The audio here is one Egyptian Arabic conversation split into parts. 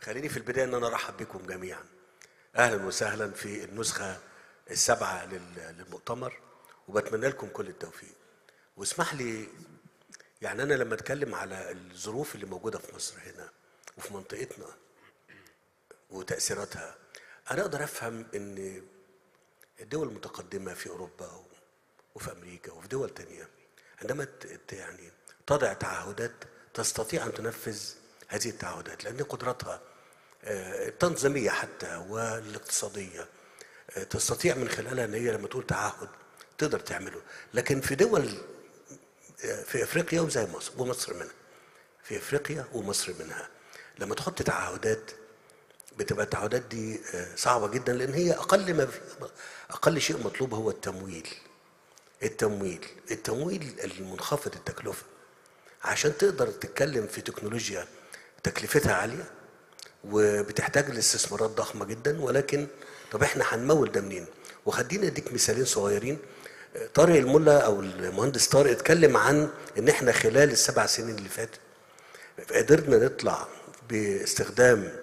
خليني في البداية أن أنا أرحب بكم جميعا أهلا وسهلا في النسخة السابعة لل- للمؤتمر وبتمنى لكم كل التوفيق واسمح لي يعني أنا لما أتكلم على الظروف اللي موجودة في مصر هنا وفي منطقتنا وتأثيراتها أنا أقدر أفهم أن الدول المتقدمة في أوروبا و- وفي أمريكا وفي دول تانية عندما ت- ت- يعني تضع تعهدات تستطيع أن تنفذ هذه التعهدات لأن قدراتها آه، التنظيمية حتى والاقتصادية آه، تستطيع من خلالها أن هي لما تقول تعهد تقدر تعمله لكن في دول آه، في أفريقيا وزي مصر ومصر منها في أفريقيا ومصر منها لما تحط تعهدات بتبقى التعهدات دي آه، صعبة جدا لأن هي أقل ما في أقل شيء مطلوب هو التمويل التمويل التمويل المنخفض التكلفة عشان تقدر تتكلم في تكنولوجيا تكلفتها عالية وبتحتاج لاستثمارات ضخمة جدا ولكن طب احنا هنمول ده منين؟ وخليني اديك مثالين صغيرين آه، طارق الملا او المهندس طارق اتكلم عن ان احنا خلال السبع سنين اللي فاتت قدرنا نطلع باستخدام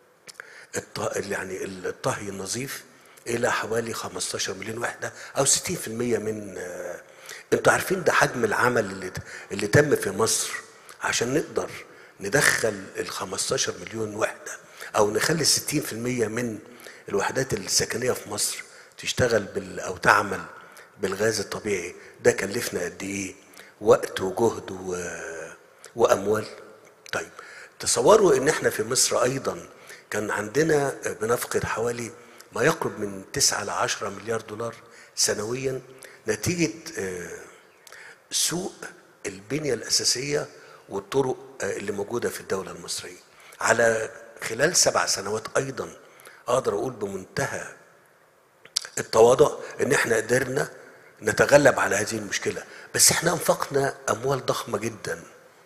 الط- يعني الطهي النظيف الى حوالي 15 مليون وحده او 60% من آه، انتوا عارفين ده حجم العمل اللي اللي تم في مصر عشان نقدر ندخل ال 15 مليون وحده او نخلي 60% من الوحدات السكنيه في مصر تشتغل بال او تعمل بالغاز الطبيعي ده كلفنا قد ايه وقت وجهد و... واموال طيب تصوروا ان احنا في مصر ايضا كان عندنا بنفقد حوالي ما يقرب من 9 ل 10 مليار دولار سنويا نتيجه آه، سوء البنيه الاساسيه والطرق آه، اللي موجوده في الدوله المصريه على خلال سبع سنوات ايضا اقدر اقول بمنتهى التواضع ان احنا قدرنا نتغلب على هذه المشكله بس احنا انفقنا اموال ضخمه جدا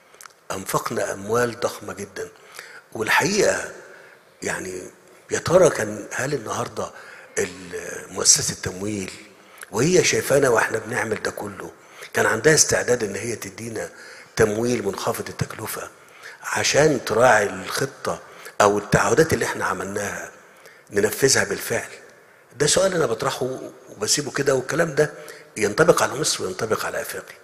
انفقنا اموال ضخمه جدا والحقيقه يعني يا ترى كان هل النهارده ال- مؤسسه التمويل وهي شايفانا واحنا بنعمل ده كله كان عندها استعداد ان هي تدينا تمويل منخفض التكلفه عشان تراعي الخطه او التعهدات اللي احنا عملناها ننفذها بالفعل ده سؤال انا بطرحه وبسيبه كده والكلام ده ينطبق على مصر وينطبق على افريقيا